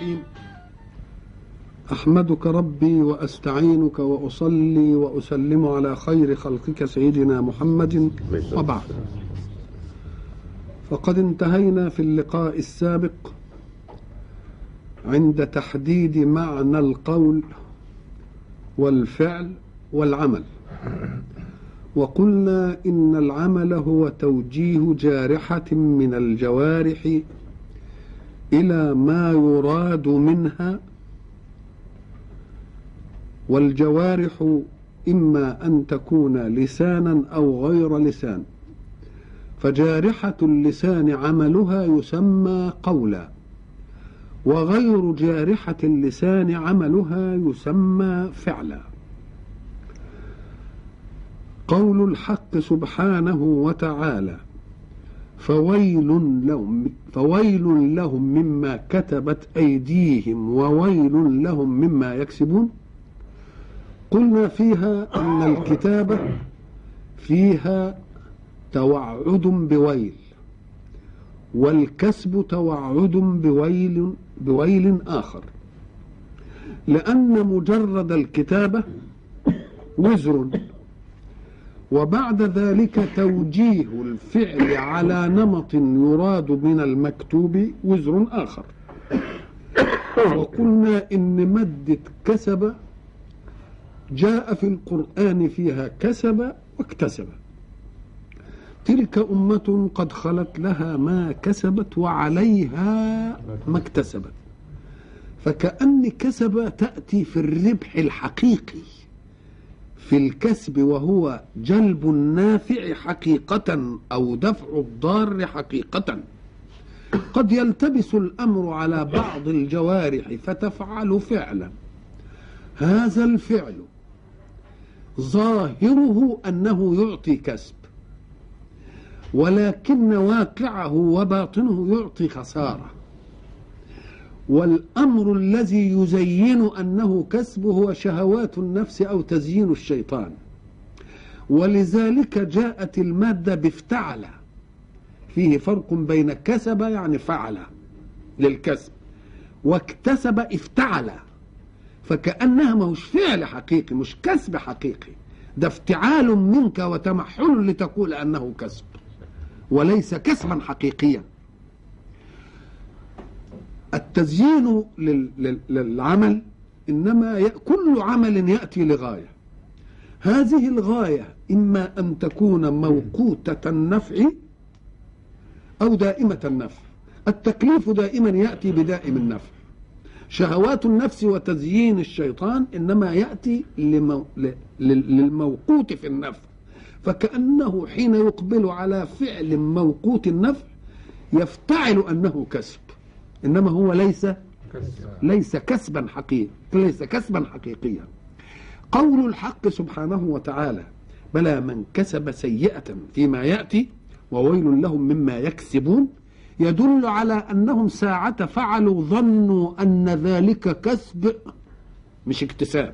الرحيم احمدك ربي واستعينك واصلي واسلم على خير خلقك سيدنا محمد وبعد فقد انتهينا في اللقاء السابق عند تحديد معنى القول والفعل والعمل وقلنا ان العمل هو توجيه جارحه من الجوارح الى ما يراد منها والجوارح اما ان تكون لسانا او غير لسان فجارحه اللسان عملها يسمى قولا وغير جارحه اللسان عملها يسمى فعلا قول الحق سبحانه وتعالى فويل لهم فويل لهم مما كتبت ايديهم وويل لهم مما يكسبون قلنا فيها ان الكتابه فيها توعد بويل والكسب توعد بويل بويل اخر لان مجرد الكتابه وزر وبعد ذلك توجيه الفعل على نمط يراد من المكتوب وزر آخر وقلنا إن مادة كسب جاء في القرآن فيها كسب واكتسب تلك أمة قد خلت لها ما كسبت وعليها ما اكتسبت فكأن كسب تأتي في الربح الحقيقي في الكسب وهو جلب النافع حقيقة أو دفع الضار حقيقة قد يلتبس الأمر على بعض الجوارح فتفعل فعلا هذا الفعل ظاهره أنه يعطي كسب ولكن واقعه وباطنه يعطي خساره والامر الذي يزين انه كسب هو شهوات النفس او تزيين الشيطان ولذلك جاءت الماده بافتعل فيه فرق بين كسب يعني فعل للكسب واكتسب افتعل فكانها ماهوش فعل حقيقي مش كسب حقيقي ده افتعال منك وتمحل لتقول انه كسب وليس كسبا حقيقيا التزيين للعمل انما كل عمل ياتي لغايه هذه الغايه اما ان تكون موقوته النفع او دائمه النفع التكليف دائما ياتي بدائم النفع شهوات النفس وتزيين الشيطان انما ياتي لمو... للموقوت في النفع فكانه حين يقبل على فعل موقوت النفع يفتعل انه كسب انما هو ليس ليس كسبا حقيقيا ليس كسبا حقيقيا قول الحق سبحانه وتعالى بلى من كسب سيئة فيما يأتي وويل لهم مما يكسبون يدل على أنهم ساعة فعلوا ظنوا أن ذلك كسب مش اكتساب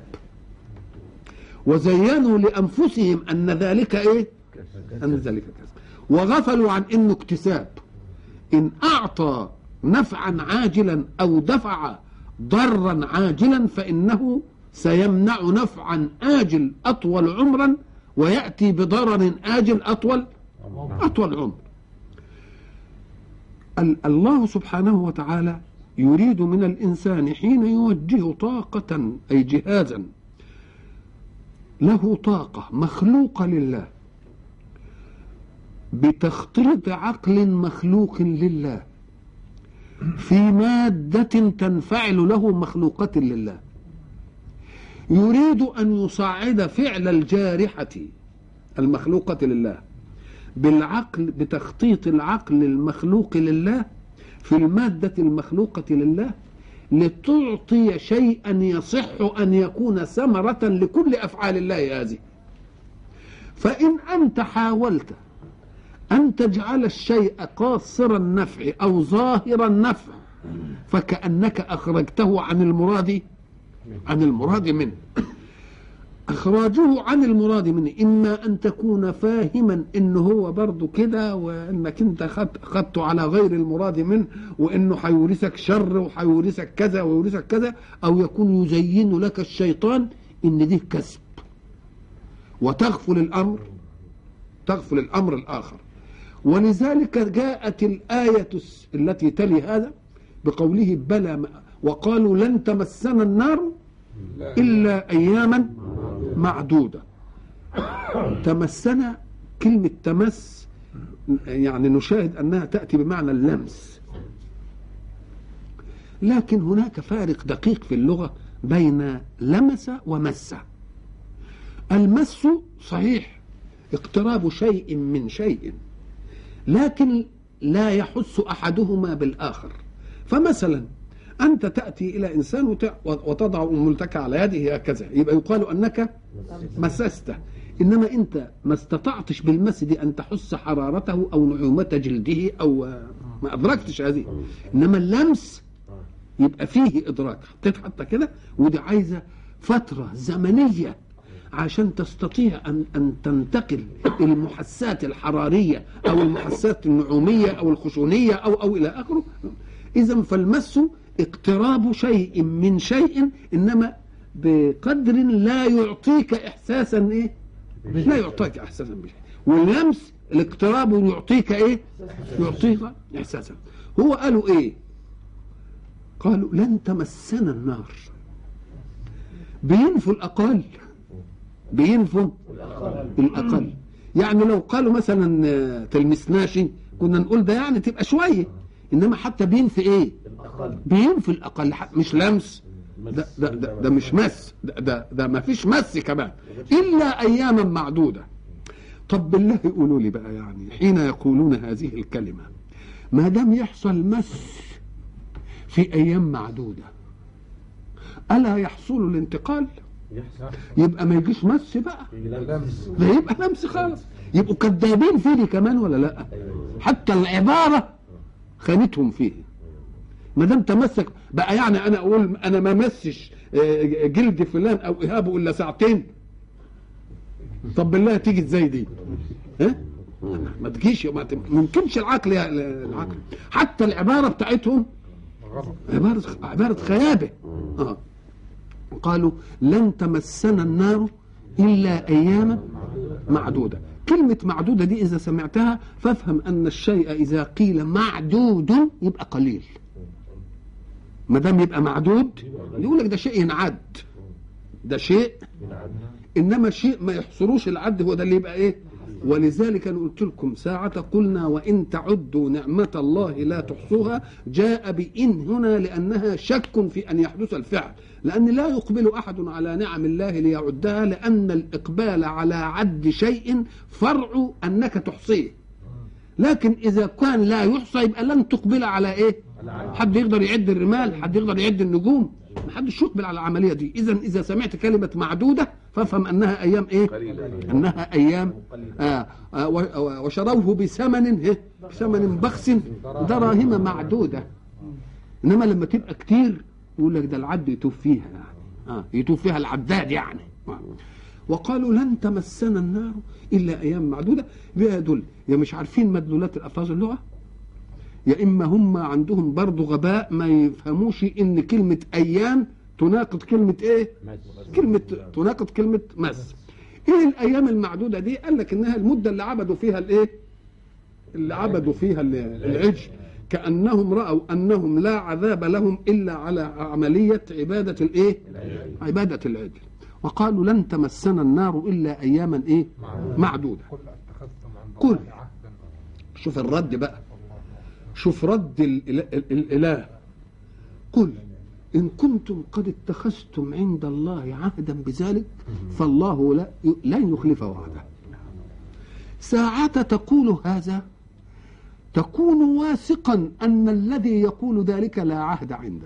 وزينوا لأنفسهم أن ذلك إيه أن ذلك كسب وغفلوا عن أنه اكتساب إن أعطى نفعا عاجلا او دفع ضرا عاجلا فانه سيمنع نفعا آجل أطول عمرا ويأتي بضرر آجل أطول أطول عمر الله سبحانه وتعالى يريد من الإنسان حين يوجه طاقة أي جهازا له طاقة مخلوقة لله بتخطيط عقل مخلوق لله في مادة تنفعل له مخلوقة لله يريد أن يصعد فعل الجارحة المخلوقة لله بالعقل بتخطيط العقل المخلوق لله في المادة المخلوقة لله لتعطي شيئا يصح أن يكون ثمرة لكل أفعال الله هذه فإن أنت حاولت أن تجعل الشيء قاصر النفع أو ظاهر النفع فكأنك أخرجته عن المراد عن المراد منه اخراجه عن المراد منه اما ان تكون فاهما ان هو برضه كده وانك انت خدت خدته على غير المراد منه وانه هيورثك شر وهيورثك كذا ويورثك كذا او يكون يزين لك الشيطان ان دي كسب وتغفل الامر تغفل الامر الاخر ولذلك جاءت الايه التي تلي هذا بقوله بلى وقالوا لن تمسنا النار الا اياما معدودة تمسنا كلمة تمس يعني نشاهد أنها تأتي بمعنى اللمس لكن هناك فارق دقيق في اللغة بين لمس ومس المس صحيح اقتراب شيء من شيء لكن لا يحس أحدهما بالآخر فمثلا أنت تأتي إلى إنسان وتضع أمولتك على يده هكذا يبقى يقال أنك مسسته إنما أنت ما استطعتش بالمس دي أن تحس حرارته أو نعومة جلده أو ما أدركتش هذه إنما اللمس يبقى فيه إدراك حطيت حتى كده ودي عايزة فترة زمنية عشان تستطيع أن أن تنتقل المحسات الحرارية أو المحسات النعومية أو الخشونية أو أو إلى آخره إذا فالمس اقتراب شيء من شيء انما بقدر لا يعطيك احساسا ايه لا يعطيك احساسا بشيء واللمس الاقتراب يعطيك ايه يعطيك احساسا هو قالوا ايه قالوا لن تمسنا النار بينفوا الاقل بينفوا الاقل يعني لو قالوا مثلا تلمسناش كنا نقول ده يعني تبقى شويه انما حتى بينفي ايه بينفي الاقل مش لمس ده ده ده, ده مش مس ده ده, ده ما فيش مس كمان الا اياما معدوده طب بالله يقولوا لي بقى يعني حين يقولون هذه الكلمه ما دام يحصل مس في ايام معدوده الا يحصل الانتقال يبقى ما يجيش مس بقى ده يبقى لمس خالص يبقوا كذابين فيه كمان ولا لا حتى العباره خانتهم فيه ما دام تمسك بقى يعني انا اقول انا ما مسش جلد فلان او اهابه الا ساعتين طب بالله تيجي ازاي دي ها ما تجيش ما ممكنش العقل يا العقل حتى العباره بتاعتهم عباره عباره خيابه اه قالوا لن تمسنا النار الا اياما معدوده كلمة معدودة دي إذا سمعتها فافهم أن الشيء إذا قيل معدود يبقى قليل ما دام يبقى معدود يقول لك ده شيء ينعد ده شيء انما شيء ما يحصروش العد هو ده اللي يبقى ايه ولذلك انا قلت لكم ساعة قلنا وان تعدوا نعمة الله لا تحصوها جاء بإن هنا لأنها شك في أن يحدث الفعل لأن لا يقبل أحد على نعم الله ليعدها لأن الإقبال على عد شيء فرع أنك تحصيه لكن إذا كان لا يحصى يبقى لن تقبل على إيه حد يقدر يعد الرمال حد يقدر يعد النجوم ما حدش يقبل على العملية دي إذا إذا سمعت كلمة معدودة فافهم أنها أيام إيه أنها أيام آه آه وشروه بثمن إيه بثمن بخس دراهم معدودة إنما لما تبقى كتير يقول لك ده العد يتوب فيها يعني آه يتوب فيها العداد يعني آه. وقالوا لن تمسنا النار الا ايام معدوده بيدل يا مش عارفين مدلولات الالفاظ اللغه يا اما هم عندهم برضه غباء ما يفهموش ان كلمه ايام تناقض كلمه ايه كلمه تناقض كلمه مس ايه الايام المعدوده دي قال لك انها المده اللي عبدوا فيها الايه اللي عبدوا فيها العجل كانهم راوا انهم لا عذاب لهم الا على عمليه عباده الايه عباده العجل وقالوا لن تمسنا النار الا اياما ايه معدوده قل شوف الرد بقى شوف رد الاله قل ان كنتم قد اتخذتم عند الله عهدا بذلك فالله لا لن يخلف وعده ساعة تقول هذا تكون واثقا ان الذي يقول ذلك لا عهد عنده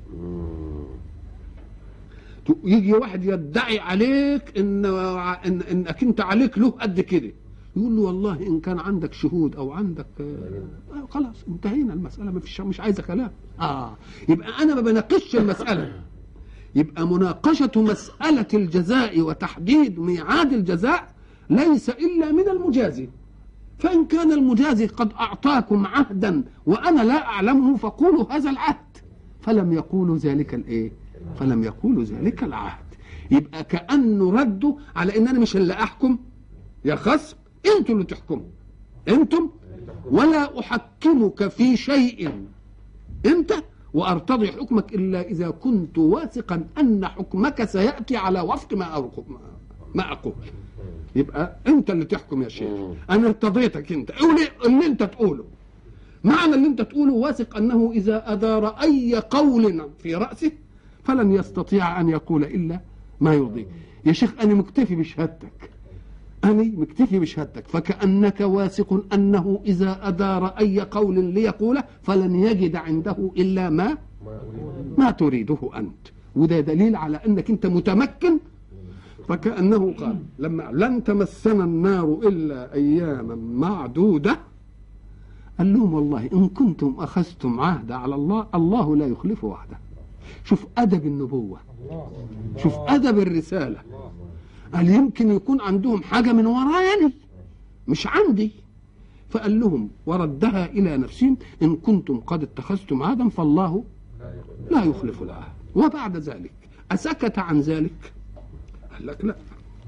يجي واحد يدعي عليك ان إن انك انت عليك له قد كده يقول له والله ان كان عندك شهود او عندك آه خلاص انتهينا المساله ما فيش مش عايزه كلام اه يبقى انا ما بناقشش المساله يبقى مناقشة مسألة الجزاء وتحديد ميعاد الجزاء ليس إلا من المجازي فإن كان المجازي قد أعطاكم عهدا وأنا لا أعلمه فقولوا هذا العهد فلم يقولوا ذلك الإيه فلم يقولوا ذلك العهد يبقى كأنه ردوا على إن أنا مش اللي أحكم يا خصم أنتوا اللي تحكموا أنتم ولا أحكمك في شيء أنت وأرتضي حكمك إلا إذا كنت واثقا أن حكمك سيأتي على وفق ما أرقب ما أقول يبقى أنت اللي تحكم يا شيخ أنا ارتضيتك أنت قول اللي أنت تقوله معنى اللي أنت تقوله واثق أنه إذا أدار أي قول في رأسه فلن يستطيع أن يقول إلا ما يرضيك يا شيخ أنا مكتفي بشهادتك أنا مكتفي بشهادتك فكأنك واثق أنه إذا أدار أي قول ليقوله فلن يجد عنده إلا ما ما تريده أنت وده دليل على أنك أنت متمكن فكأنه قال لما لن تمسنا النار إلا أياما معدودة قال لهم والله إن كنتم أخذتم عهد على الله الله لا يخلف وعده شوف أدب النبوة شوف أدب الرسالة قال يمكن يكون عندهم حاجة من ورايا مش عندي فقال لهم وردها إلى نفسهم إن كنتم قد اتخذتم عهدا فالله لا يخلف العهد وبعد ذلك أسكت عن ذلك قال لك لا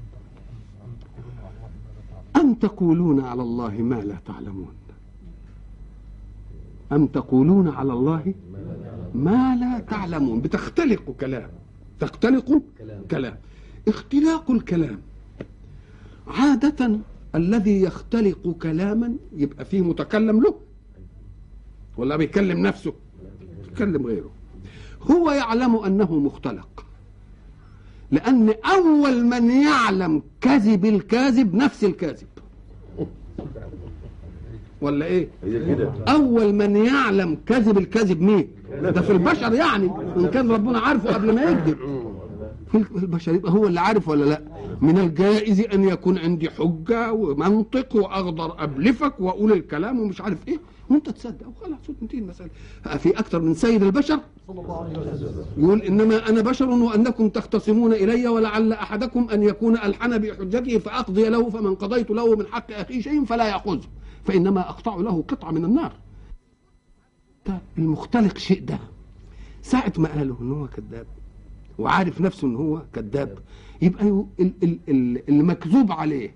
أم تقولون على الله ما لا تعلمون أم تقولون على الله ما لا تعلمون بتختلق كلام تختلق كلام اختلاق الكلام عادة الذي يختلق كلاما يبقى فيه متكلم له ولا بيكلم نفسه يكلم غيره هو يعلم انه مختلق لان اول من يعلم كذب الكاذب نفس الكاذب ولا ايه اول من يعلم كذب الكاذب مين ده في البشر يعني ان كان ربنا عارفه قبل ما يكذب في البشر يبقى هو اللي عارف ولا لا من الجائز ان يكون عندي حجه ومنطق واقدر ابلفك واقول الكلام ومش عارف ايه وانت تصدق وخلاص تنتهي المساله في اكثر من سيد البشر يقول انما انا بشر وانكم تختصمون الي ولعل احدكم ان يكون الحن بحجته فاقضي له فمن قضيت له من حق اخيه شيء فلا ياخذه فانما اقطع له قطعه من النار المختلق شيء ده ساعة ما قالوا ان هو كذاب وعارف نفسه ان هو كذاب يبقى المكذوب عليه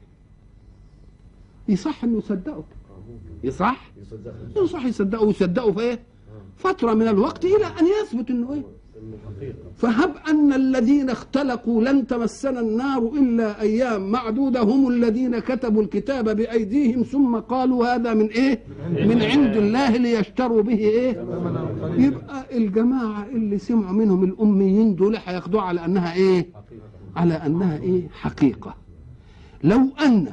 يصح انه يصدقه يصح يصح يصدقه ويصدقه في ايه فتره من الوقت الى ان يثبت انه ايه فهب ان الذين اختلقوا لن تمسنا النار الا ايام معدوده هم الذين كتبوا الكتاب بايديهم ثم قالوا هذا من ايه من عند الله ليشتروا به ايه يبقى الجماعه اللي سمعوا منهم الاميين دول هياخدوها على انها ايه على انها ايه حقيقه لو ان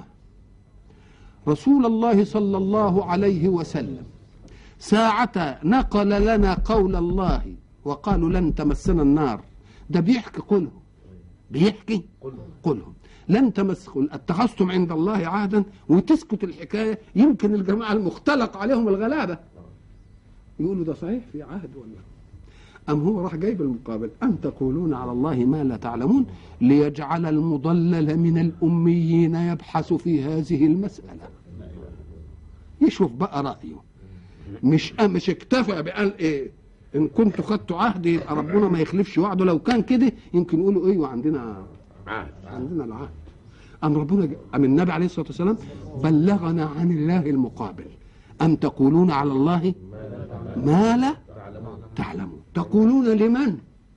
رسول الله صلى الله عليه وسلم ساعة نقل لنا قول الله وقالوا لن تمسنا النار ده بيحكي قوله بيحكي قولهم لن تمسكوا اتخذتم عند الله عهدا وتسكت الحكايه يمكن الجماعه المختلق عليهم الغلابه يقولوا ده صحيح في عهد ولا أم هو راح جايب المقابل أم تقولون على الله ما لا تعلمون ليجعل المضلل من الأميين يبحث في هذه المسألة يشوف بقى رأيه مش مش اكتفى بقال ايه ان كنت خدت عهدي يبقى ربنا ما يخلفش وعده لو كان كده يمكن يقولوا ايوه عندنا عهد عندنا العهد ام ربنا ام النبي عليه الصلاه والسلام بلغنا عن الله المقابل ام تقولون على الله ما لا تعلمون تقولون لمن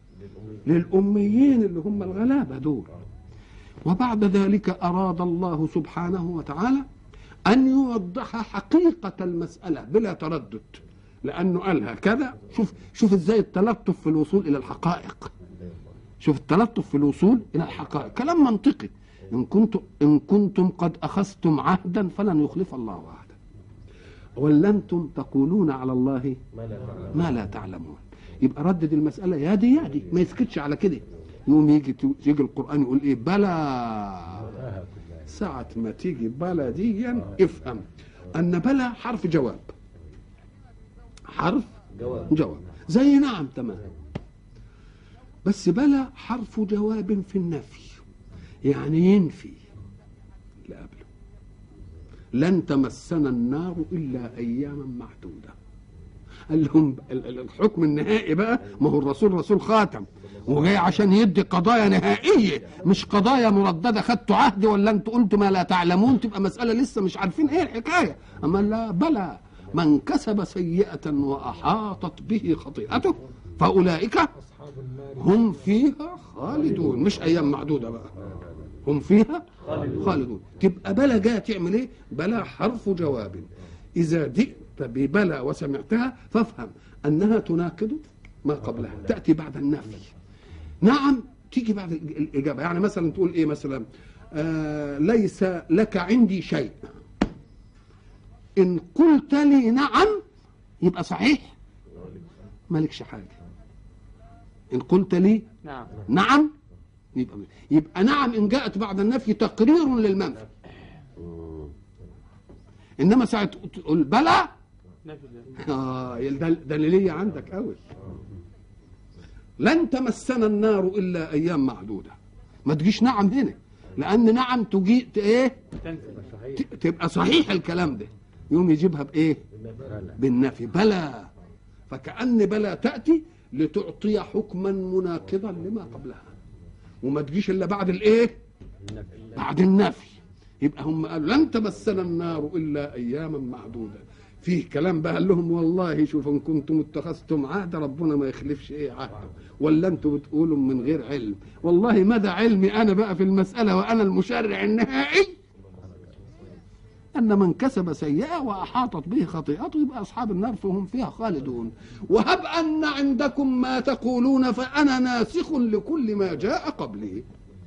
للأميين اللي هم الغلابة دول وبعد ذلك أراد الله سبحانه وتعالى أن يوضح حقيقة المسألة بلا تردد لأنه قالها كذا شوف شوف إزاي التلطف في الوصول إلى الحقائق شوف التلطف في الوصول إلى الحقائق كلام منطقي إن كنتم إن كنتم قد أخذتم عهدا فلن يخلف الله عهدا ولا أنتم تقولون على الله ما لا تعلمون يبقى ردد المسألة يا دي يا دي ما يسكتش على كده يقوم يجي يجي القرآن يقول إيه بلى ساعة ما تيجي بلى دي افهم أن بلى حرف جواب حرف جواب جواب زي نعم تمام بس بلى حرف جواب في النفي يعني ينفي اللي قبله لن تمسنا النار الا اياما معدوده قال لهم ال- ال- الحكم النهائي بقى ما هو الرسول رسول خاتم وجاي عشان يدي قضايا نهائيه مش قضايا مردده خدتوا عهد ولا انتوا قلتوا ما لا تعلمون تبقى مساله لسه مش عارفين ايه الحكايه اما لا بلى من كسب سيئه واحاطت به خطيئته فاولئك هم فيها خالدون مش ايام معدوده بقى هم فيها خالدون تبقى بلى جايه تعمل ايه بلى حرف جواب اذا جئت ببلى وسمعتها فافهم انها تناقض ما قبلها تاتي بعد النفي نعم تيجي بعد الاجابه يعني مثلا تقول ايه مثلا آه ليس لك عندي شيء ان قلت لي نعم يبقى صحيح مالكش حاجه ان قلت لي نعم نعم يبقى يبقى نعم ان جاءت بعد النفي تقرير للمنفي انما ساعه تقول بلى نفي اه ده دليليه عندك قوي لن تمسنا النار الا ايام معدوده ما تجيش نعم هنا لان نعم تجي ت- ايه تنفي ت- تبقى صحيح الكلام ده يوم يجيبها بايه بالنفي بلى فكأن بلى تأتي لتعطي حكما مناقضا لما قبلها وما تجيش الا بعد الايه بعد النفي يبقى هم قالوا لن تمسنا النار الا اياما معدوده فيه كلام بقى قال لهم والله شوف ان كنتم اتخذتم عهد ربنا ما يخلفش ايه عهده ولا انتم بتقولوا من غير علم والله مدى علمي انا بقى في المساله وانا المشرع النهائي أن من كسب سيئة وأحاطت به خطيئته يبقى أصحاب النار فهم فيها خالدون وهب أن عندكم ما تقولون فأنا ناسخ لكل ما جاء قبلي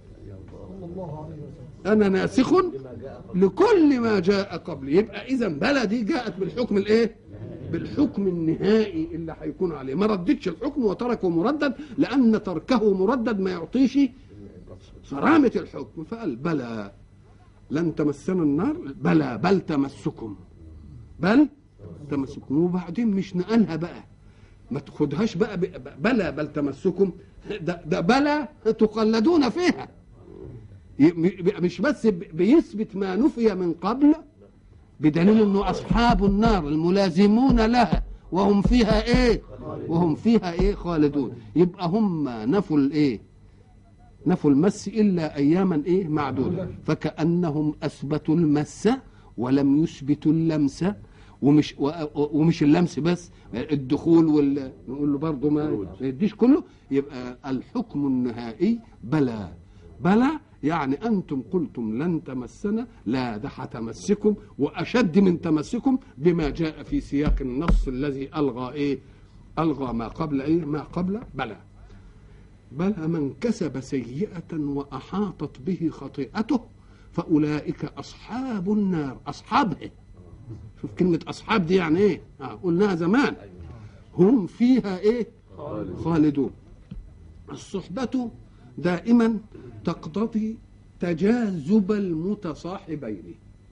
أنا ناسخ لكل ما جاء قبلي يبقى إذا بلدي جاءت بالحكم الإيه؟ بالحكم النهائي اللي هيكون عليه ما ردتش الحكم وتركه مردد لأن تركه مردد ما يعطيش صرامة الحكم فقال بلى لن تمسنا النار بلى بل تمسكم بل تمسكم وبعدين مش نقلها بقى ما تاخدهاش بقى ب- بلى بل تمسكم ده, ده بلى تقلدون فيها ي- م- مش بس ب- بيثبت ما نفي من قبل بدليل انه اصحاب النار الملازمون لها وهم فيها ايه وهم فيها ايه خالدون يبقى هم نفوا الايه نفوا المس الا اياما ايه معدوده فكانهم اثبتوا المس ولم يثبتوا اللمس ومش و- و- ومش اللمس بس الدخول وال نقول له برضه ما ما يديش كله يبقى الحكم النهائي بلى بلى يعني انتم قلتم لن تمسنا لا ده هتمسكم واشد من تمسكم بما جاء في سياق النص الذي الغى ايه الغى ما قبل ايه ما قبل بلى بلى من كسب سيئة وأحاطت به خطيئته فأولئك أصحاب النار أصحابها شوف كلمة أصحاب دي يعني إيه آه قلناها زمان هم فيها إيه خالدون الصحبة دائما تقتضي تجاذب المتصاحبين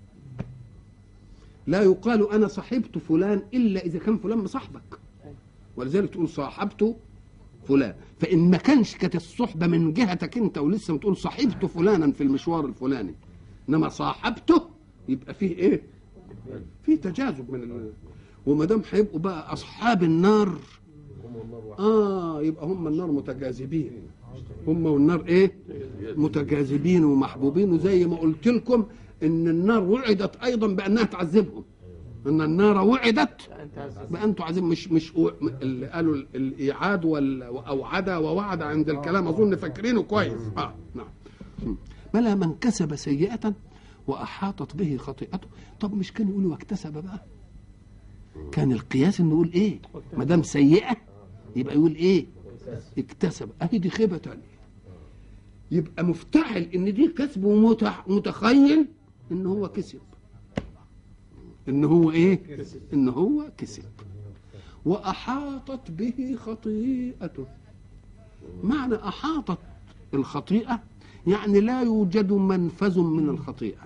لا يقال أنا صحبت فلان إلا إذا كان فلان مصاحبك ولذلك تقول صاحبت فلان فان ما كانش كانت الصحبه من جهتك انت ولسه بتقول صاحبت فلانا في المشوار الفلاني انما صاحبته يبقى فيه ايه فيه تجاذب من ال... وما دام هيبقوا بقى اصحاب النار اه يبقى هم النار متجاذبين هم والنار ايه متجاذبين ومحبوبين وزي ما قلت لكم ان النار وعدت ايضا بانها تعذبهم ان النار وعدت انت عزيز بقى انتوا عايزين مش مش أو- اللي قالوا ال- الايعاد وال- واوعد ووعد عند الكلام اظن فاكرينه كويس اه نعم بلى من كسب سيئة واحاطت به خطيئته طب مش كان يقول واكتسب بقى كان القياس انه يقول ايه ما دام سيئة يبقى يقول ايه اكتسب اهي دي خيبة تانية يبقى مفتعل ان دي كسب ومتح- متخيل ان هو كسب ان هو ايه ان هو كسب واحاطت به خطيئته معنى احاطت الخطيئه يعني لا يوجد منفذ من الخطيئه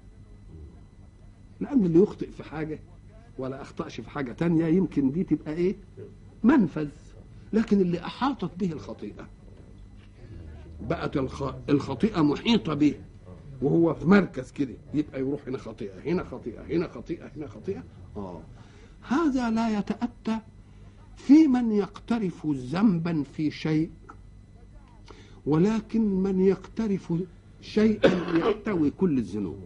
لان اللي يخطئ في حاجه ولا اخطاش في حاجه تانية يمكن دي تبقى ايه منفذ لكن اللي احاطت به الخطيئه بقت الخ- الخطيئة محيطة به وهو في مركز كده يبقى يروح هنا خطيئة هنا خطيئة هنا خطيئة هنا خطيئة آه هذا لا يتأتى في من يقترف ذنبا في شيء ولكن من يقترف شيئا يحتوي كل الذنوب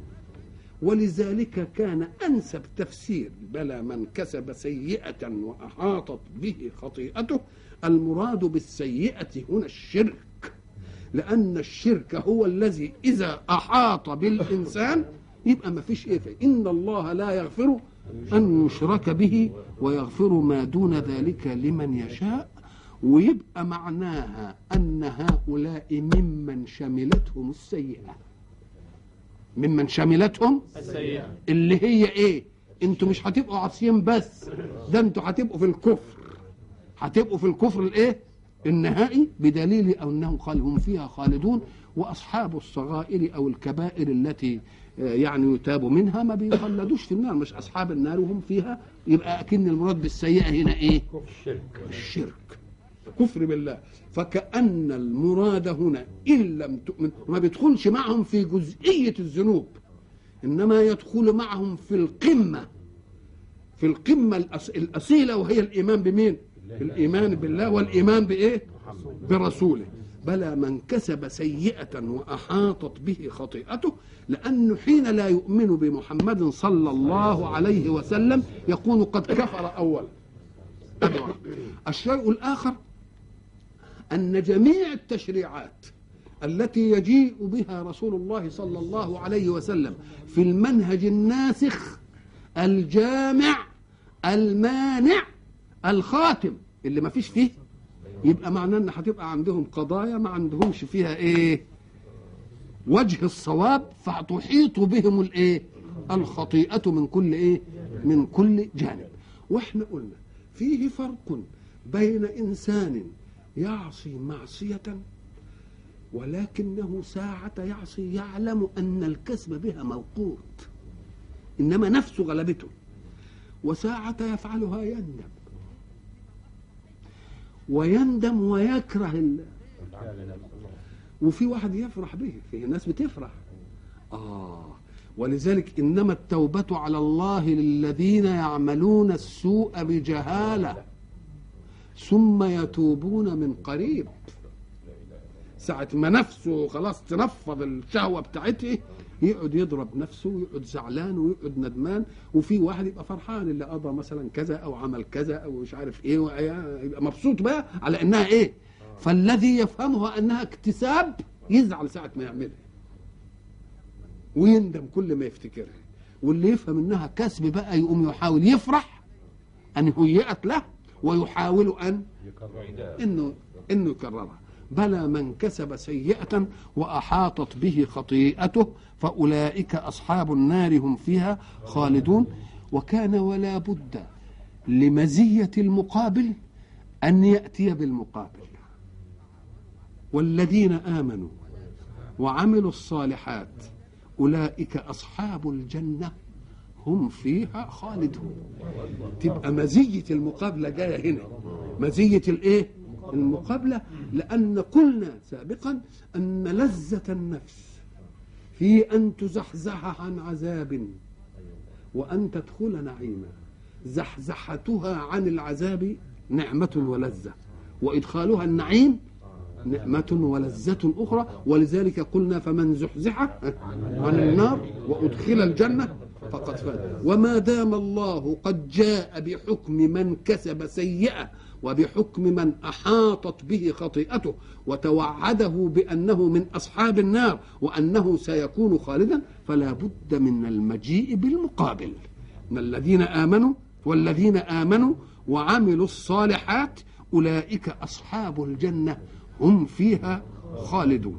ولذلك كان انسب تفسير بلى من كسب سيئه واحاطت به خطيئته المراد بالسيئه هنا الشرك لان الشرك هو الذي اذا احاط بالانسان يبقى ما فيش ايه فيه. ان الله لا يغفر ان يشرك به ويغفر ما دون ذلك لمن يشاء ويبقى معناها ان هؤلاء ممن شملتهم السيئه ممن شملتهم السيئة اللي هي ايه انتوا مش هتبقوا عاصيين بس ده انتوا هتبقوا في الكفر هتبقوا في الكفر الايه النهائي بدليل انهم قال هم فيها خالدون واصحاب الصغائر او الكبائر التي آه، يعني يتاب منها ما بيخلدوش في النار مش اصحاب النار وهم فيها يبقى اكن المراد بالسيئه هنا ايه الشرك الشرك كفر بالله فكأن المراد هنا إن لم تؤمن ما بيدخلش معهم في جزئية الذنوب إنما يدخل معهم في القمة في القمة الأص- الأصيلة وهي الإيمان بمين الإيمان بالله والإيمان بإيه برسوله بلى من كسب سيئة وأحاطت به خطيئته لأنه حين لا يؤمن بمحمد صلى الله عليه وسلم يكون قد كفر أولا أدي واحد. الشيء الآخر أن جميع التشريعات التي يجيء بها رسول الله صلى الله عليه وسلم في المنهج الناسخ الجامع المانع الخاتم اللي ما فيش فيه يبقى معناه ان هتبقى عندهم قضايا ما عندهمش فيها ايه وجه الصواب فتحيط بهم الايه الخطيئة من كل ايه من كل جانب واحنا قلنا فيه فرق بين انسان يعصي معصية ولكنه ساعة يعصي يعلم ان الكسب بها موقوت انما نفسه غلبته وساعة يفعلها يندم ويندم ويكره ال... وفي واحد يفرح به في ناس بتفرح آه ولذلك إنما التوبة على الله للذين يعملون السوء بجهالة ثم يتوبون من قريب ساعة ما نفسه خلاص تنفض الشهوة بتاعته يقعد يضرب نفسه ويقعد زعلان ويقعد ندمان وفي واحد يبقى فرحان اللي قضى مثلا كذا او عمل كذا او مش عارف ايه يبقى مبسوط بقى على انها ايه فالذي يفهمها انها اكتساب يزعل ساعة ما يعملها ويندم كل ما يفتكرها واللي يفهم انها كسب بقى يقوم يحاول يفرح ان هيئت له ويحاول ان انه انه يكررها بلى من كسب سيئة وأحاطت به خطيئته فأولئك أصحاب النار هم فيها خالدون وكان ولا بد لمزية المقابل أن يأتي بالمقابل والذين آمنوا وعملوا الصالحات أولئك أصحاب الجنة هم فيها خالدون تبقى مزية المقابلة جاية هنا مزية الإيه المقابلة لأن قلنا سابقا أن لذة النفس في أن تزحزح عن عذاب وأن تدخل نعيما زحزحتها عن العذاب نعمة ولذة وإدخالها النعيم نعمة ولذة أخرى ولذلك قلنا فمن زحزح عن النار وأدخل الجنة فقد فاز وما دام الله قد جاء بحكم من كسب سيئة وبحكم من أحاطت به خطيئته وتوعده بأنه من أصحاب النار وأنه سيكون خالدا فلا بد من المجيء بالمقابل من الذين آمنوا والذين آمنوا وعملوا الصالحات أولئك أصحاب الجنة هم فيها خالدون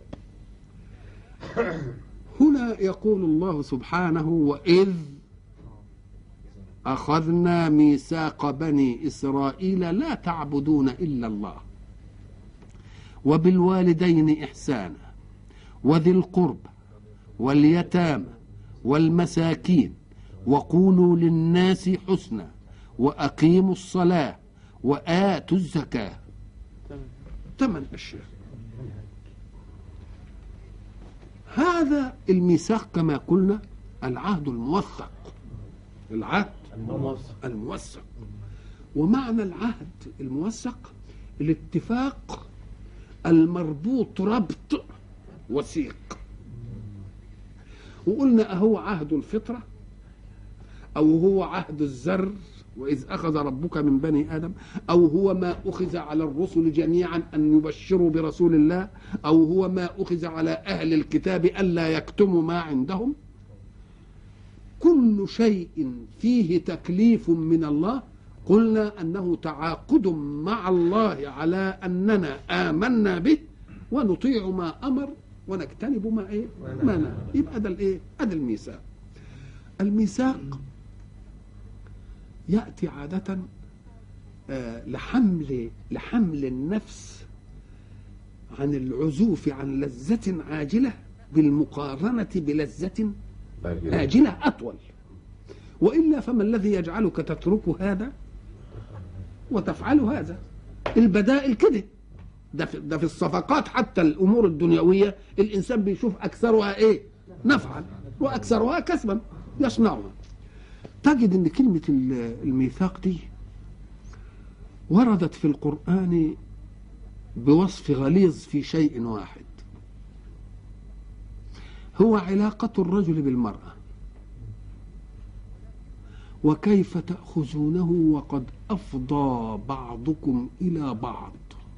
هنا يقول الله سبحانه وإذ أخذنا ميثاق بني إسرائيل لا تعبدون إلا الله وبالوالدين إحسانا وذي القرب واليتامى والمساكين وقولوا للناس حسنا وأقيموا الصلاة وآتوا الزكاة ثمان أشياء هذا الميثاق كما قلنا العهد الموثق العهد الموثق ومعنى العهد الموثق الاتفاق المربوط ربط وثيق وقلنا أهو عهد الفطرة أو هو عهد الزر وإذ أخذ ربك من بني آدم أو هو ما أخذ على الرسل جميعا أن يبشروا برسول الله أو هو ما أخذ على أهل الكتاب ألا يكتموا ما عندهم كل شيء فيه تكليف من الله قلنا أنه تعاقد مع الله على أننا آمنا به ونطيع ما أمر ونجتنب ما إيه ما نهى يبقى ده الإيه هذا الميثاق الميثاق يأتي عادة آه، لحمل لحمل النفس عن العزوف عن لذة عاجلة بالمقارنة بلذة آجلة أطول وإلا فما الذي يجعلك تترك هذا وتفعل هذا البدائل كده ده في, ده في الصفقات حتى الأمور الدنيوية الإنسان بيشوف أكثرها إيه نفعا وأكثرها كسبا يصنعها تجد ان كلمة الميثاق دي وردت في القرآن بوصف غليظ في شيء واحد هو علاقة الرجل بالمرأة وكيف تأخذونه وقد أفضى بعضكم إلى بعض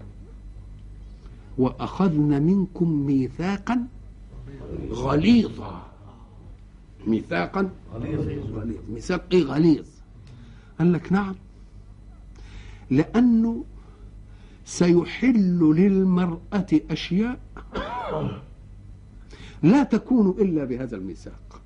وأخذن منكم ميثاقا غليظا ميثاقا غليظ ميثاق ايه غليظ قال لك نعم لأنه سيحل للمرأة أشياء لا تكون إلا بهذا الميثاق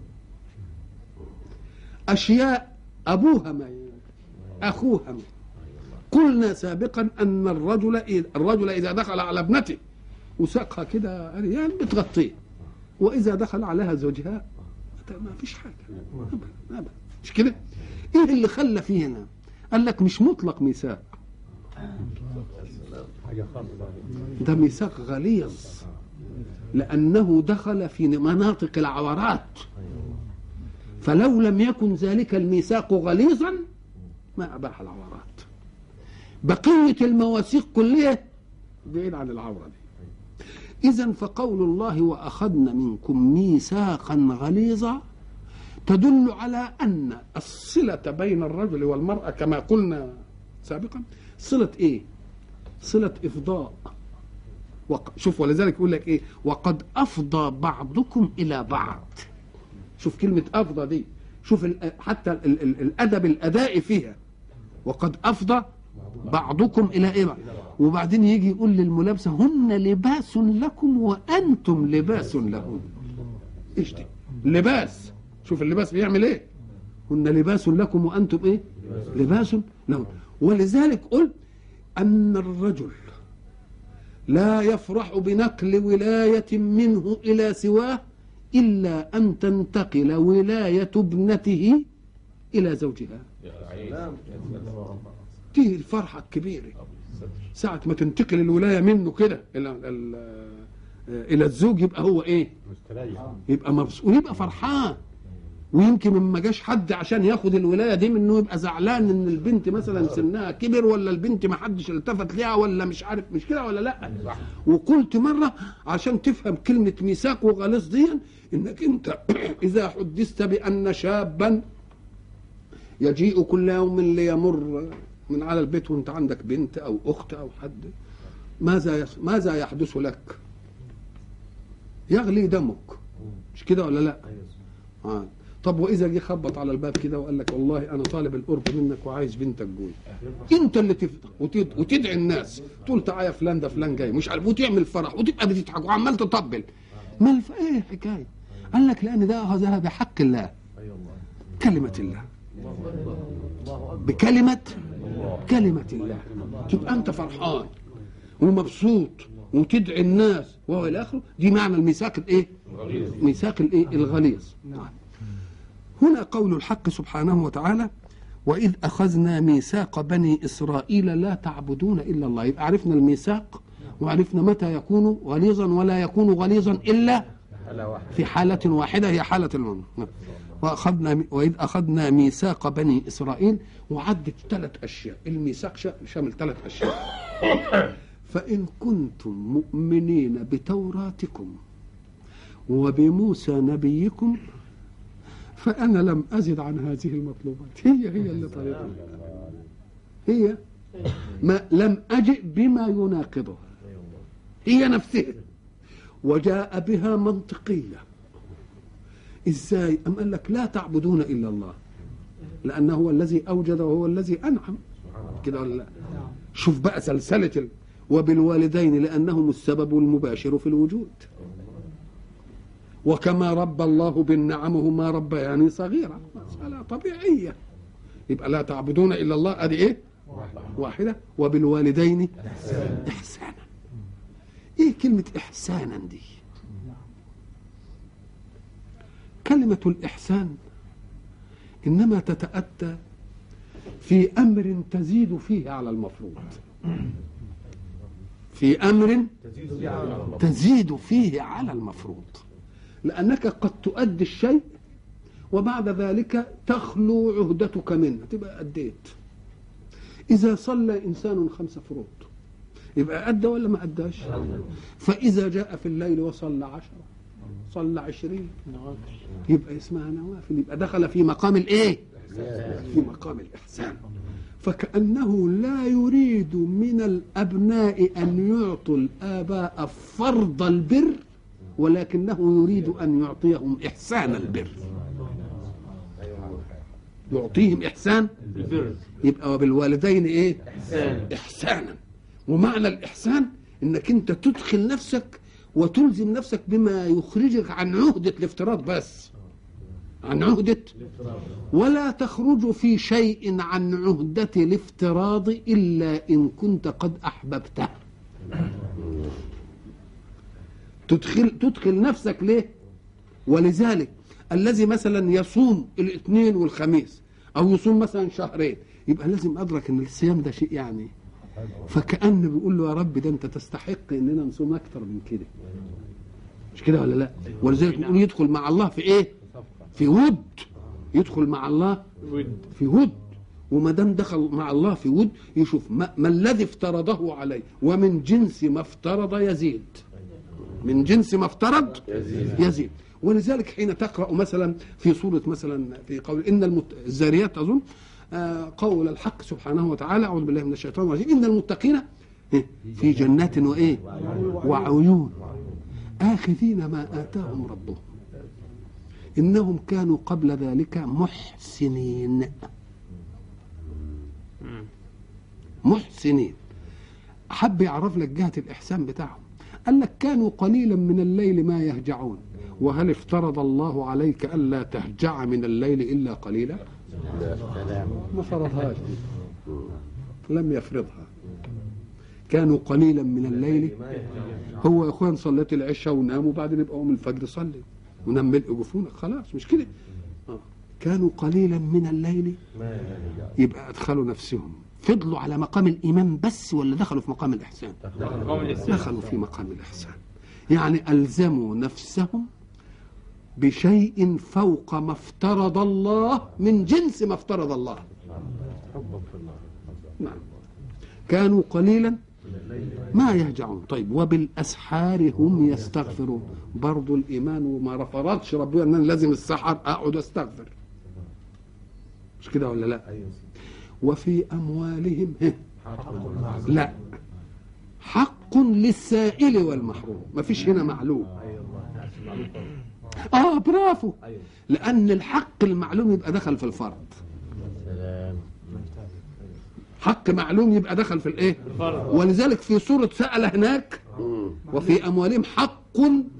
أشياء أبوها ما أخوها ما قلنا سابقا أن الرجل الرجل إذا دخل على ابنته وساقها كده يعني بتغطيه وإذا دخل عليها زوجها ما فيش حاجة أبدا أبدا مش كده إيه اللي خلى فيه هنا قال لك مش مطلق ميثاق ده ميثاق غليظ لأنه دخل في مناطق العورات فلو لم يكن ذلك الميثاق غليظا ما أباح العورات بقية المواثيق كلها بعيد عن العورة دي إذا فقول الله وأخذنا منكم ميثاقا غليظا تدل على أن الصلة بين الرجل والمرأة كما قلنا سابقا صلة إيه؟ صلة إفضاء وق... شوف ولذلك يقول لك إيه؟ وقد أفضى بعضكم إلى بعض شوف كلمة أفضى دي شوف ال... حتى ال... ال... الأدب الأدائي فيها وقد أفضى بعضكم إلى إيه وبعدين يجي يقول للملابسة هن لباس لكم وأنتم لباس لهن إيش دي لباس شوف اللباس بيعمل إيه هن لباس لكم وأنتم إيه لباس لهن ولذلك قل أن الرجل لا يفرح بنقل ولاية منه إلى سواه إلا أن تنتقل ولاية ابنته إلى زوجها دي الفرحة الكبيرة ساعة ما تنتقل الولاية منه كده إلى إلى الزوج يبقى هو إيه؟ يبقى مبسوط ويبقى فرحان ويمكن ما جاش حد عشان ياخد الولايه دي منه يبقى زعلان ان البنت مثلا سنها كبر ولا البنت ما حدش التفت ليها ولا مش عارف مش كده ولا لا وقلت مره عشان تفهم كلمه ميثاق وغليظ دي انك انت اذا حدثت بان شابا يجيء كل يوم ليمر من على البيت وانت عندك بنت او اخت او حد ماذا ماذا يحدث لك؟ يغلي دمك مش كده ولا لا؟ آه. طب واذا جه خبط على الباب كده وقال لك والله انا طالب القرب منك وعايز بنتك جوي انت اللي تفتح وتدعي الناس تقول تعالى يا فلان ده فلان جاي مش عارف وتعمل فرح وتبقى بتضحك وعمال تطبل ما الف... ايه الحكايه؟ قال لك لان ده اخذها بحق الله كلمه الله بكلمه كلمه الله تبقى انت فرحان ومبسوط وتدعي الناس وهو الى اخره دي معنى الميثاق الايه؟ ميثاق الايه؟ الغليظ نعم هنا قول الحق سبحانه وتعالى وإذ أخذنا ميثاق بني إسرائيل لا تعبدون إلا الله يبقى عرفنا الميثاق وعرفنا متى يكون غليظا ولا يكون غليظا إلا في حالة واحدة هي حالة المؤمن وأخذنا وإذ أخذنا ميثاق بني إسرائيل وعدت ثلاث أشياء الميثاق شا- شامل ثلاث أشياء فإن كنتم مؤمنين بتوراتكم وبموسى نبيكم فأنا لم أزد عن هذه المطلوبات هي هي اللي طريقة هي ما لم أجئ بما يناقضها هي نفسها وجاء بها منطقية ازاي أم قال لك لا تعبدون إلا الله لأنه هو الذي أوجد وهو الذي أنعم كده ولا لا شوف بقى سلسلة ال... وبالوالدين لأنهم السبب المباشر في الوجود وكما ربى الله بالنعم ما ربياني صغيرة مسألة طبيعية يبقى لا تعبدون إلا الله أدي إيه واحدة وبالوالدين إحسانا إيه كلمة إحسانا دي كلمة الإحسان إنما تتأتى في أمر تزيد فيه على المفروض في أمر تزيد فيه على المفروض لأنك قد تؤدي الشيء وبعد ذلك تخلو عهدتك منه تبقى أديت إذا صلى إنسان خمس فروض يبقى أدى ولا ما أداش فإذا جاء في الليل وصلى عشرة صلى عشرين يبقى اسمها نوافل يبقى دخل في مقام الإيه في مقام الإحسان فكأنه لا يريد من الأبناء أن يعطوا الآباء فرض البر ولكنه يريد أن يعطيهم إحسان البر يعطيهم إحسان البر يبقى وبالوالدين إيه إحسان إحسانا ومعنى الإحسان إنك أنت تدخل نفسك وتلزم نفسك بما يخرجك عن عهدة الافتراض بس عن عهدة ولا تخرج في شيء عن عهدة الافتراض إلا إن كنت قد أحببته تدخل تدخل نفسك ليه ولذلك الذي مثلا يصوم الاثنين والخميس او يصوم مثلا شهرين يبقى لازم ادرك ان الصيام ده شيء يعني فكأن بيقول له يا رب ده انت تستحق اننا نصوم اكتر من كده مش كده ولا لا ولذلك بيقول يدخل مع الله في ايه في ود يدخل مع الله ود في ود وما دام دخل مع الله في ود يشوف ما, ما الذي افترضه عليه ومن جنس ما افترض يزيد من جنس ما افترض يزيد. يزيد ولذلك حين تقرا مثلا في سوره مثلا في قول ان المت... الزاريات اظن آه، قول الحق سبحانه وتعالى اعوذ بالله من الشيطان الرجيم ان المتقين إيه؟ في جنات وايه وعيون اخذين ما اتاهم ربهم انهم كانوا قبل ذلك محسنين محسنين حب يعرف لك جهة الإحسان بتاعهم قال لك كانوا قليلا من الليل ما يهجعون وهل افترض الله عليك ألا تهجع من الليل إلا قليلا ما فرضهاش دي. لم يفرضها كانوا قليلا من الليل هو يا اخوان صليت العشاء ونام وبعدين يبقى قوم الفجر صلي ونام ملء جفونك خلاص مش كده آه. كانوا قليلا من الليل يبقى ادخلوا نفسهم فضلوا على مقام الايمان بس ولا دخلوا في مقام الاحسان قوم الإحسان دخلوا في مقام الإحسان يعني ألزموا نفسهم بشيء فوق ما افترض الله من جنس ما افترض الله نعم كانوا قليلا ما يهجعون طيب وبالأسحار هم يستغفرون برضو الإيمان وما فرضش ربنا أن أنا لازم السحر أقعد أستغفر مش كده ولا لا وفي أموالهم هه. لا حق للسائل والمحروم ما فيش هنا معلوم اه برافو لان الحق المعلوم يبقى دخل في الفرض حق معلوم يبقى دخل في الايه الفرض. ولذلك في سورة سأل هناك وفي أموالهم حق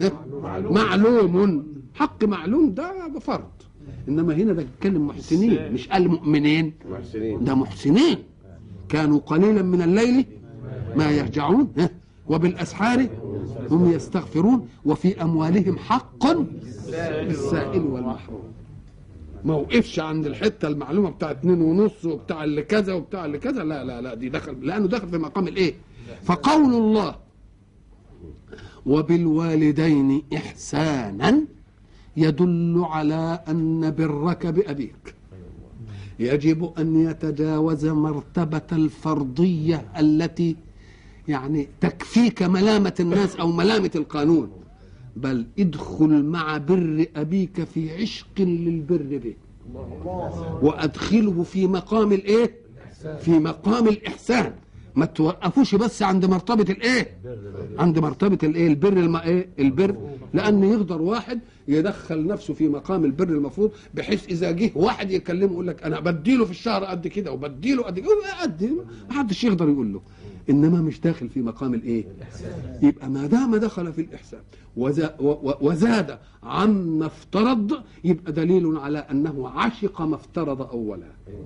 معلوم حق معلوم ده فرض إنما هنا ده بيتكلم محسنين مش قال مؤمنين محسنين ده محسنين كانوا قليلا من الليل ما يرجعون ها؟ وبالأسحار هم يستغفرون وفي أموالهم حق للسائل والمحروم ما وقفش عند الحته المعلومه بتاع اتنين ونص وبتاع اللي كذا وبتاع اللي كذا لا لا لا دي دخل لانه دخل في مقام الايه فقول الله وبالوالدين إحسانا يدل على أن برك بأبيك يجب أن يتجاوز مرتبة الفرضية التي يعني تكفيك ملامة الناس أو ملامة القانون بل ادخل مع بر أبيك في عشق للبر به وأدخله في مقام الإيه في مقام الإحسان ما توقفوش بس عند مرتبة الإيه عند مرتبة الإيه البر الم... إيه البر لأن يقدر واحد يدخل نفسه في مقام البر المفروض بحيث إذا جه واحد يكلمه يقول لك أنا بديله في الشهر قد كده وبديله قد كده يقول له قد ما حدش يقدر يقول له انما مش داخل في مقام الايه يبقى ما دام دخل في الاحسان وزا- و- و- وزاد عما افترض يبقى دليل على انه عشق ما افترض اولا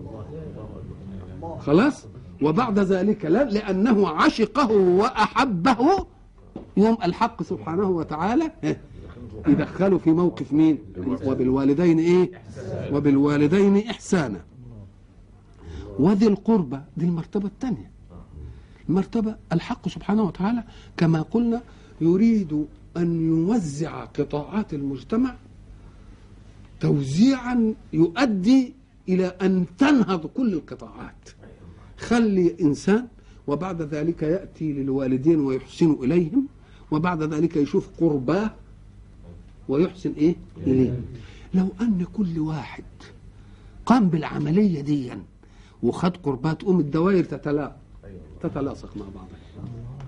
خلاص وبعد ذلك لا لانه عشقه واحبه يوم الحق سبحانه وتعالى إيه؟ يدخله في موقف مين وبالوالدين ايه وبالوالدين احسانا وذي القربى دي المرتبه الثانيه المرتبة الحق سبحانه وتعالى كما قلنا يريد أن يوزع قطاعات المجتمع توزيعا يؤدي إلى أن تنهض كل القطاعات خلي إنسان وبعد ذلك يأتي للوالدين ويحسن إليهم وبعد ذلك يشوف قرباه ويحسن إيه إليه لو أن كل واحد قام بالعملية دي وخد قربات تقوم الدوائر تتلاقى تتلاصق مع بعضها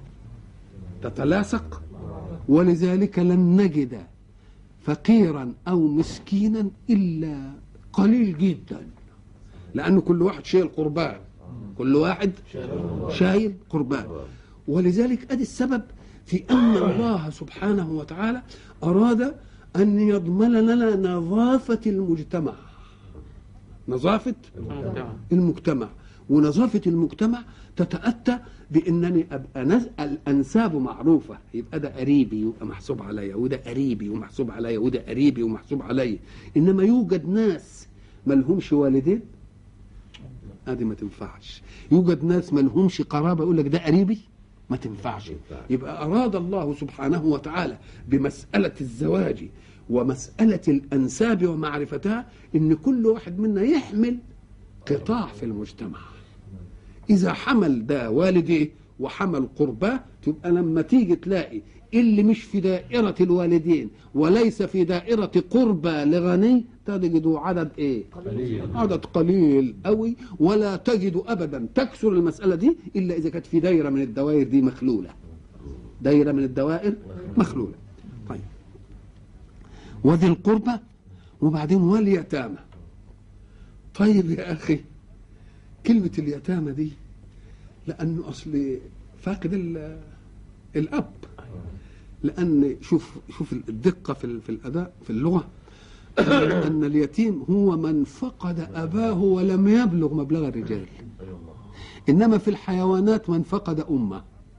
تتلاصق ولذلك لن نجد فقيرا او مسكينا الا قليل جدا لانه كل واحد شايل قربان كل واحد شايل قربان ولذلك ادي السبب في ان الله سبحانه وتعالى اراد ان يضمن لنا نظافه المجتمع نظافه المجتمع ونظافة المجتمع تتأتى بأنني أبقى نز... الأنساب معروفة يبقى ده قريبي يبقى محسوب عليا وده قريبي ومحسوب عليا وده قريبي ومحسوب عليا إنما يوجد ناس ملهمش والدين ادي ما تنفعش يوجد ناس ملهمش قرابه يقول لك ده قريبي ما تنفعش يبقى اراد الله سبحانه وتعالى بمساله الزواج ومساله الانساب ومعرفتها ان كل واحد منا يحمل قطاع في المجتمع اذا حمل ده والديه وحمل قرباه تبقى لما تيجي تلاقي اللي مش في دائرة الوالدين وليس في دائرة قربى لغني تجد عدد ايه قليل. عدد قليل قوي ولا تجد ابدا تكثر المسألة دي الا اذا كانت في دائرة من الدوائر دي مخلولة دائرة من الدوائر مخلولة طيب وذي القربى وبعدين واليتامى طيب يا اخي كلمة اليتامى دي لانه اصل فاقد ال- الاب لان شوف شوف الدقه في ال- في الاداء في اللغه ان اليتيم هو من فقد اباه ولم يبلغ مبلغ الرجال انما في الحيوانات من فقد امه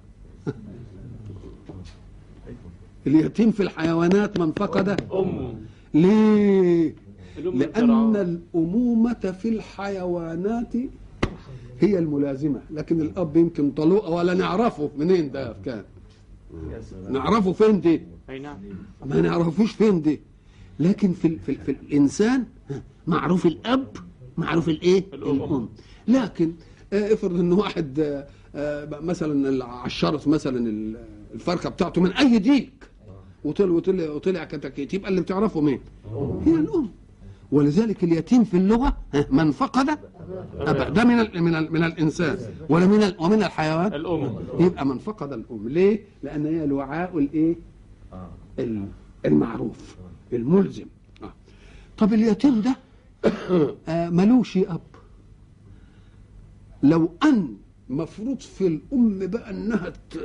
اليتيم في الحيوانات من فقد أمه ليه الأم لأن الكرام. الأمومة في الحيوانات هي الملازمة لكن الأب يمكن طلوقة ولا نعرفه منين ده كان يا سلام. نعرفه فين دي أي نعم ما نعرفوش فين دي لكن في, ال- في, ال- في الإنسان معروف الأب معروف الإيه الأم. الأم لكن آه، افرض ان واحد آه، آه، مثلا عشرت مثلا ال- الفرخه بتاعته من اي ديك وطلع وطلع وطلع كتاكيت يبقى اللي بتعرفه مين؟ هي الام ولذلك اليتيم في اللغه ها، من فقد أبا ده من ال من ال من الانسان ولا من ال ومن الحيوان الأم يبقى من فقد الام ليه؟ لان هي الوعاء الايه؟ ال- المعروف الملزم آه. طب اليتيم ده آه، ملوش اب لو ان مفروض في الام بقى انها ت...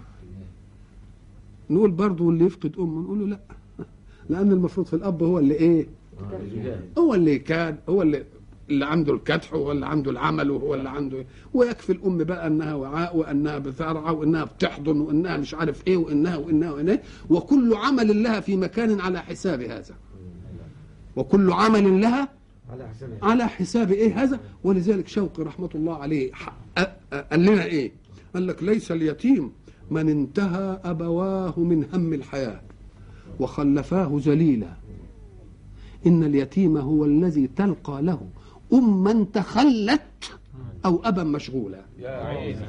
نقول برضه اللي يفقد امه نقول له لا لان المفروض في الاب هو اللي ايه هو اللي كان هو اللي اللي عنده الكدح وهو اللي عنده العمل وهو اللي عنده ويكفي الام بقى انها وعاء وانها بترعى وانها بتحضن وانها مش عارف ايه وانها وانها وانها وكل عمل لها في مكان على حساب هذا وكل عمل لها على حسب على حساب ايه هذا ولذلك شوقي رحمه الله عليه ح- أ- أ- قال لنا ايه قال لك ليس اليتيم من انتهى أبواه من هم الحياة وخلفاه ذليلا إن اليتيم هو الذي تلقى له أما تخلت أو أبا مشغولا يا عيني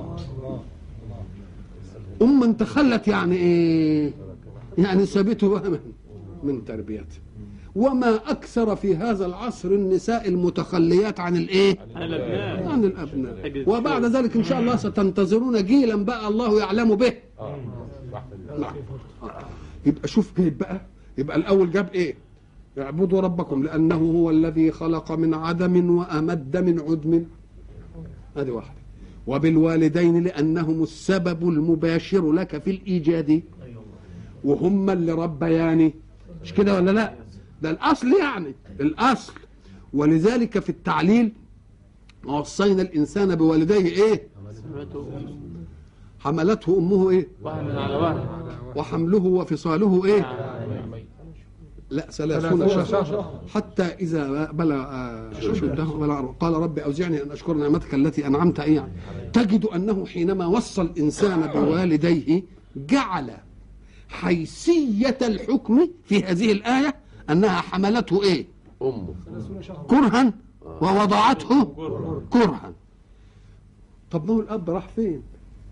أما تخلت يعني إيه يعني سابته بقى من, من تربيته وما أكثر في هذا العصر النساء المتخليات عن الإيه الأبناء عن الأبناء وبعد ذلك إن شاء الله ستنتظرون جيلا بقى الله يعلم به اه رحمة الله نعم يبقى شوف جيد بقى يبقى الأول جاب إيه اعبدوا ربكم لأنه هو الذي خلق من عدم وأمد من عدم هذه واحدة وبالوالدين لأنهم السبب المباشر لك في الإيجاد وهم اللي ربياني مش كده ولا لا ده الأصل يعني الأصل ولذلك في التعليل وصينا الإنسان بوالديه إيه حملته أمه إيه وهن على وهن وحمله وفصاله إيه لا ثلاثون شهرا حتى إذا بلغ آه، أشده بلغ قال رب أوزعني أن أشكر نعمتك التي أنعمت إيه تجد أنه حينما وصى الإنسان بوالديه جعل حيثية الحكم في هذه الآية أنها حملته إيه أمه كرها ووضعته كرها طب ما هو الأب راح فين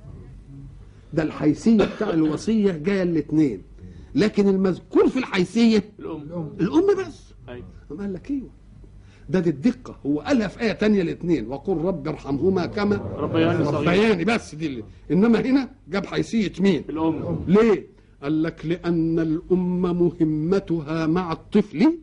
ده الحيثية بتاع الوصية جاية الاثنين لكن المذكور في الحيثية الأم الأم بس أيوة. أم قال لك ايوه ده دي الدقة هو قالها في آية تانية الاثنين وقل رب ارحمهما كما ربياني صغير ربياني بس دي اللي إنما هنا جاب حيثية مين الأم ليه قال لك لأن الأم مهمتها مع الطفل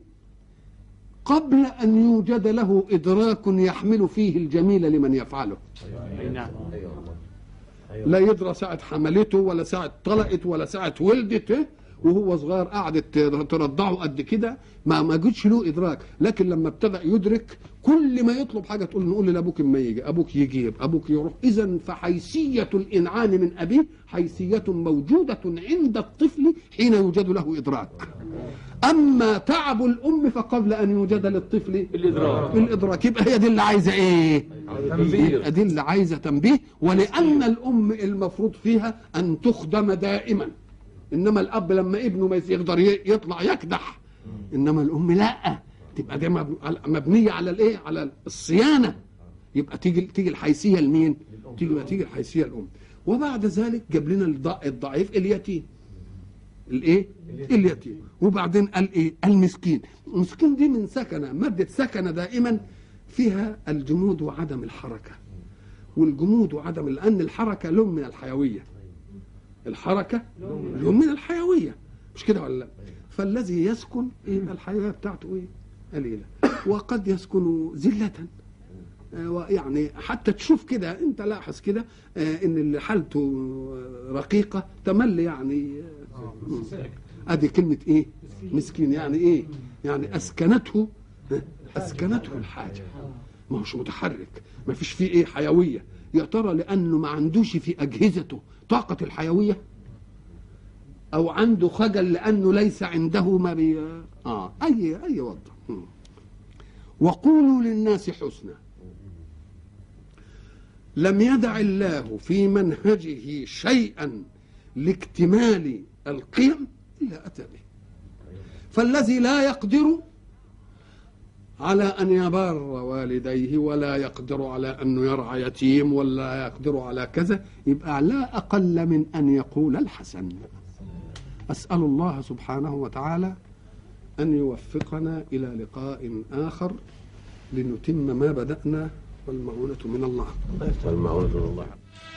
قبل أن يوجد له إدراك يحمل فيه الجميل لمن يفعله أي نعم ايوه والله لا يدرى ساعة حملته ولا ساعة طلقت ولا ساعة ولدت إيه؟ وهو صغير قعدت ترضعه قد كده ما ما جتش له ادراك لكن لما ابتدى يدرك كل ما يطلب حاجه تقول نقول لابوك اما يجي ابوك يجيب ابوك يروح اذا فحيثيه الانعام من ابيه حيثيه موجوده عند الطفل حين يوجد له ادراك اما تعب الام فقبل ان يوجد للطفل الإدراك الادراك يبقى هي دي اللي عايزه ايه تنبيه يبقى دي اللي عايزه تنبيه ولان الام المفروض فيها ان تخدم دائما انما الاب لما ابنه ما يقدر ي- يطلع يكدح انما الام لا تبقى دي مب- على- مبنيه على الايه على الصيانه يبقى تيجي تيجي الحيثيه لمين تيجي تيجي الحيثيه الام وبعد ذلك جاب لنا الض- الضعيف اليتيم الايه اليتيم وبعدين قال ايه المسكين المسكين دي من سكنه ماده سكنه دائما فيها الجمود وعدم الحركه والجمود وعدم لان الحركه لون من الحيويه الحركه لون من الحيويه مش كده ولا لا فالذي يسكن ايه الحياه بتاعته ايه قليله وقد يسكن ذله آه، ويعني حتى تشوف كده انت لاحظ كده آه، ان اللي حالته رقيقه تمل يعني آه، مم. ادي كلمه ايه مسكين يعني ايه يعني اسكنته آه، اسكنته الحاجه ما هوش متحرك ما فيش فيه ايه حيويه يا ترى لانه ما عندوش في اجهزته طاقه الحيويه او عنده خجل لانه ليس عنده ما بي اه اي اي وضع مم. وقولوا للناس حسنا لم يدع الله في منهجه شيئا لاكتمال القيم الا اتى به فالذي لا يقدر على ان يبار والديه ولا يقدر على انه يرعى يتيم ولا يقدر على كذا يبقى لا اقل من ان يقول الحسن اسال الله سبحانه وتعالى ان يوفقنا الى لقاء اخر لنتم ما بدانا والمعونه من الله والمعونة من الله